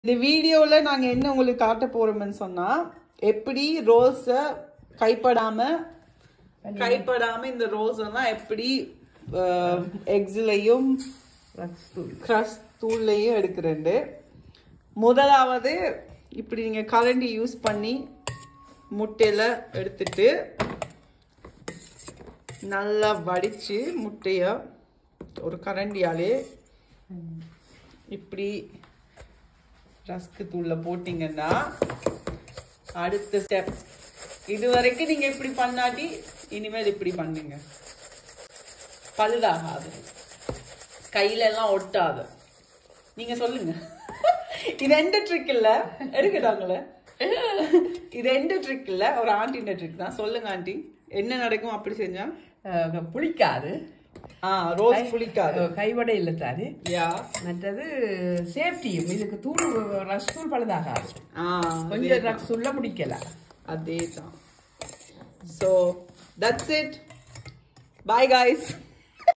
இந்த வீடியோல நாங்க என்ன உங்களுக்கு காட்ட போறோம்னு சொன்னா எப்படி ரோஸ கைப்படாம கைப்படாம இந்த ரோஸ் எல்லாம் எப்படி எக்ஸ்லயும் கிரஷ் தூள்லையும் எடுக்கிறேன் முதலாவது இப்படி நீங்க கரண்டி யூஸ் பண்ணி முட்டையில எடுத்துட்டு நல்லா வடிச்சு முட்டைய ஒரு கரண்டியாலே இப்படி ரஸ்க்கு தூள்ல போட்டீங்கன்னா அடுத்த ஸ்டெப் இது வரைக்கும் நீங்க இப்படி பண்ணாட்டி இனிமேல் இப்படி பண்ணுங்க பழுதாகாது கையில எல்லாம் ஒட்டாது நீங்க சொல்லுங்க இது எந்த ட்ரிக் இல்ல எடுக்கட்டாங்களே இது எந்த ட்ரிக் இல்ல ஒரு ஆண்டின ட்ரிக் தான் சொல்லுங்க ஆண்டி என்ன நடக்கும் அப்படி செஞ்சா அஹ் புளிக்காது ஆ ரோஸ் புளிக்காது அஹ் கைவடை இல்லை தானே யா மற்றது சேஃப்டியும் இதுக்கு தூள் ரஸ் தூள் பழுதாகாது ஆ கொஞ்சம் ரஸ் தூள்ல பிடிக்கலாம் அதே தான் so that's it bye guys